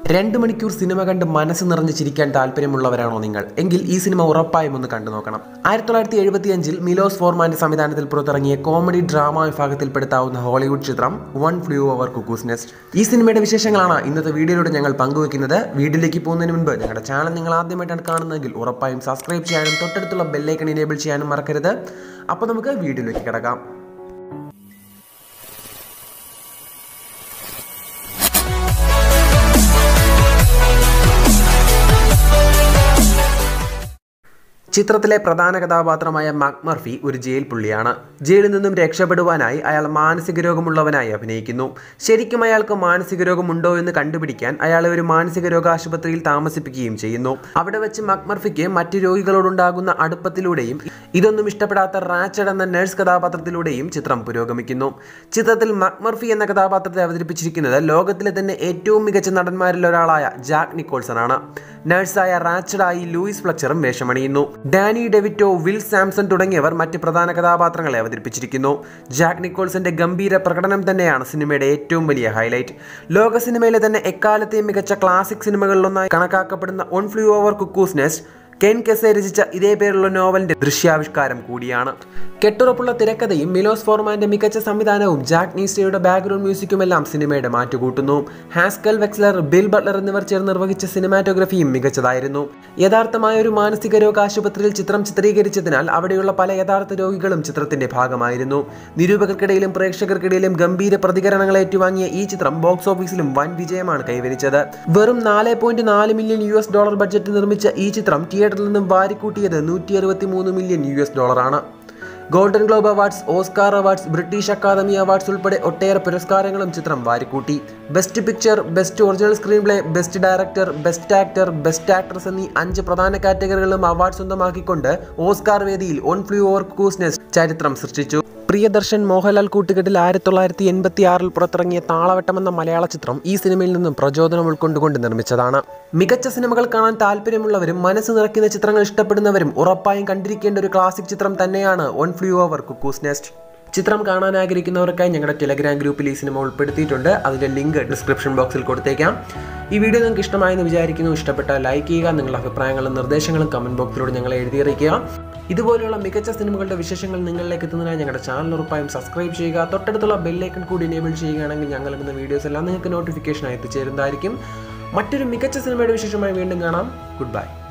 രണ്ട് മണിക്കൂർ സിനിമ കണ്ട് മനസ്സ് നിറഞ്ഞ് ചിരിക്കാൻ താല്പര്യമുള്ളവരാണോ നിങ്ങൾ എങ്കിൽ ഈ സിനിമ ഉറപ്പായും ഒന്ന് കണ്ടു നോക്കണം ആയിരത്തി തൊള്ളായിരത്തി എഴുപത്തി അഞ്ചിൽ മിലോസ് ഫോർമാന്റെ സംവിധാനത്തിൽ പുറത്തിറങ്ങിയ കോമഡി ഡ്രാമ വിഭാഗത്തിൽപ്പെടുത്താവുന്ന ഹോളിവുഡ് ചിത്രം one flew over cuckoo's nest ഈ സിനിമയുടെ വിശേഷങ്ങളാണ് ഇന്നത്തെ വീഡിയോയിലൂടെ ഞങ്ങൾ പങ്കുവെക്കുന്നത് വീഡിയോയിലേക്ക് പോകുന്നതിന് മുൻപ് ഞങ്ങളുടെ ചാനൽ നിങ്ങൾ ആദ്യമായിട്ടാണ് കാണുന്നതെങ്കിൽ ഉറപ്പായും സബ്സ്ക്രൈബ് ചെയ്യാനും തൊട്ടടുത്തുള്ള ബെല്ലൈക്കൺ ഇനേബിൾ ചെയ്യാനും മറക്കരുത് അപ്പോൾ നമുക്ക് വീഡിയോയിലേക്ക് കിടക്കാം ചിത്രത്തിലെ പ്രധാന കഥാപാത്രമായ മക്മർഫി ഒരു ജയിൽ പുള്ളിയാണ് ജയിലിൽ നിന്നും രക്ഷപ്പെടുവാനായി അയാൾ മാനസിക രോഗമുള്ളവനായി അഭിനയിക്കുന്നു ശരിക്കും അയാൾക്ക് മാനസിക രോഗമുണ്ടോ എന്ന് കണ്ടുപിടിക്കാൻ അയാളെ ഒരു മാനസിക രോഗ ആശുപത്രിയിൽ താമസിപ്പിക്കുകയും ചെയ്യുന്നു അവിടെ വെച്ച് മക്മർഫിക്ക് മറ്റു രോഗികളോടുണ്ടാകുന്ന അടുപ്പത്തിലൂടെയും ഇതൊന്നും ഇഷ്ടപ്പെടാത്ത റാച്ചഡ് എന്ന നഴ്സ് കഥാപാത്രത്തിലൂടെയും ചിത്രം പുരോഗമിക്കുന്നു ചിത്രത്തിൽ മക്മർഫി എന്ന കഥാപാത്രത്തെ അവതരിപ്പിച്ചിരിക്കുന്നത് ലോകത്തിലെ തന്നെ ഏറ്റവും മികച്ച നടന്മാരിൽ ഒരാളായ ജാക്ക് നിക്കോൾസൺ ആണ് നഴ്സായ റാച്ചഡായി ലൂയിസ് ഫ്ലച്ചറും വേഷമണിയുന്നു ഡാനി ഡെവിറ്റോ വിൽ സാംസൺ തുടങ്ങിയവർ മറ്റ് പ്രധാന കഥാപാത്രങ്ങളെ അവതരിപ്പിച്ചിരിക്കുന്നു ജാക്ക് നിക്കോൾസന്റെ ഗംഭീര പ്രകടനം തന്നെയാണ് സിനിമയുടെ ഏറ്റവും വലിയ ഹൈലൈറ്റ് ലോക സിനിമയിലെ തന്നെ എക്കാലത്തെയും മികച്ച ക്ലാസിക് സിനിമകളിലൊന്നായി കണക്കാക്കപ്പെടുന്ന one flew over cuckoo's nest Ken Kesey രചിച്ച ഇതേ പേരുള്ള നോവലിന്റെ ദൃശ്യാവിഷ്കാരം കൂടിയാണ് കെട്ടുറപ്പുള്ള തിരക്കഥയും മിലോസ് ഫോർമാന്റെ മികച്ച സംവിധാനവും ജാക്ക് നീസ്റ്റയുടെ ബാക്ക്ഗ്രൗണ്ട് മ്യൂസിക്കുമെല്ലാം സിനിമയുടെ മാറ്റുകൂട്ടുന്നു ഹാസ്കൽ വെക്സ്ലർ ബിൽ ബട്ട്ലർ എന്നിവർ ചേർന്ന് നിർവഹിച്ച സിനിമാറ്റോഗ്രഫിയും മികച്ചതായിരുന്നു യഥാർത്ഥമായ ഒരു മാനസിക രോഗ ആശുപത്രിയിൽ ചിത്രം ചിത്രീകരിച്ചതിനാൽ അവിടെയുള്ള പല യഥാർത്ഥ രോഗികളും ചിത്രത്തിന്റെ ഭാഗമായിരുന്നു നിരൂപകർക്കിടയിലും പ്രേക്ഷകർക്കിടയിലും ഗംഭീര പ്രതികരണങ്ങൾ ഏറ്റുവാങ്ങിയ ഈ ചിത്രം ബോക്സ് ഓഫീസിലും വൻ വിജയമാണ് കൈവരിച്ചത് വെറും നാല് പോയിന്റ് നാല് million U S dollar budget നിർമ്മിച്ച ഈ ചിത്രം തിയേറ്ററിൽ നിന്നും വാരിക്കൂട്ടിയത് നൂറ്റി അറുപത്തി മൂന്ന് മില്യൺ യു എസ് ഡോളറാണ് golden globe awards Oscar awards British academy awards ഉൾപ്പെടെ ഒട്ടേറെ പുരസ്കാരങ്ങളും ചിത്രം വാരിക്കൂട്ടി best picture best original screen play best director best actor best actress എന്നീ അഞ്ച് പ്രധാന കാറ്റഗറികളും അവാർഡ് സ്വന്തമാക്കിക്കൊണ്ട് ഓസ്കാർ വേദിയിൽ ഓൺ ഫ്ലൂ ഓവർ കൂസ്നെസ് ചരിത്രം സൃഷ്ടിച്ചു പ്രിയദർശൻ മോഹൻലാൽ കൂട്ടുകെട്ടിൽ ആയിരത്തി തൊള്ളായിരത്തി എൺപത്തി ആറിൽ പുറത്തിറങ്ങിയ താളവട്ടം എന്ന മലയാള ചിത്രം ഈ സിനിമയിൽ നിന്നും പ്രചോദനം ഉൾക്കൊണ്ടുകൊണ്ട് നിർമ്മിച്ചതാണ് മികച്ച സിനിമകൾ കാണാൻ താല്പര്യമുള്ളവരും മനസ്സ് നിറയ്ക്കുന്ന ചിത്രങ്ങൾ ഇഷ്ടപ്പെടുന്നവരും ഉറപ്പായും കണ്ടിരിക്കേണ്ട ഒരു ക്ലാസിക് ചിത്രം തന്നെയാണ് one flew over cuckoo's nest ചിത്രം കാണാൻ ആഗ്രഹിക്കുന്നവർക്കായി ഞങ്ങളുടെ ടെലഗ്രാം ഗ്രൂപ്പിൽ ഈ സിനിമ ഉൾപ്പെടുത്തിയിട്ടുണ്ട് അതിൻ്റെ ലിങ്ക് ഡിസ്ക്രിപ്ഷൻ ബോക്സിൽ കൊടുത്തേക്കാം ഈ വീഡിയോ നിങ്ങൾക്ക് ഇഷ്ടമായെന്ന് വിചാരിക്കുന്നു ഇഷ്ടപ്പെട്ടാൽ ലൈക്ക് ചെയ്യുക നിങ്ങളുടെ അഭിപ്രായങ്ങളും നിർദ്ദേശങ്ങളും കമൻറ്റ് ബോക്സിലൂടെ ഞങ്ങളെ എഴുതി അറിയിക്കുക ഇതുപോലെയുള്ള മികച്ച സിനിമകളുടെ വിശേഷങ്ങൾ നിങ്ങളിലേക്ക് എത്തുന്നതിനായി ഞങ്ങളുടെ ചാനൽ ഉറപ്പായും സബ്സ്ക്രൈബ് ചെയ്യുക തൊട്ടടുത്തുള്ള ബെല്ലൈക്കൺ കൂടി എനേബിൾ ചെയ്യുകയാണെങ്കിൽ ഞങ്ങൾ ഇടുന്ന വീഡിയോസ് എല്ലാം നിങ്ങൾക്ക് നോട്ടിഫിക്കേഷനായി എത്തിച്ചേരുന്നതായിരിക്കും മറ്റൊരു മികച്ച സിനിമയുടെ വിശേഷമായി വീണ്ടും കാണാം ഗുഡ് ബൈ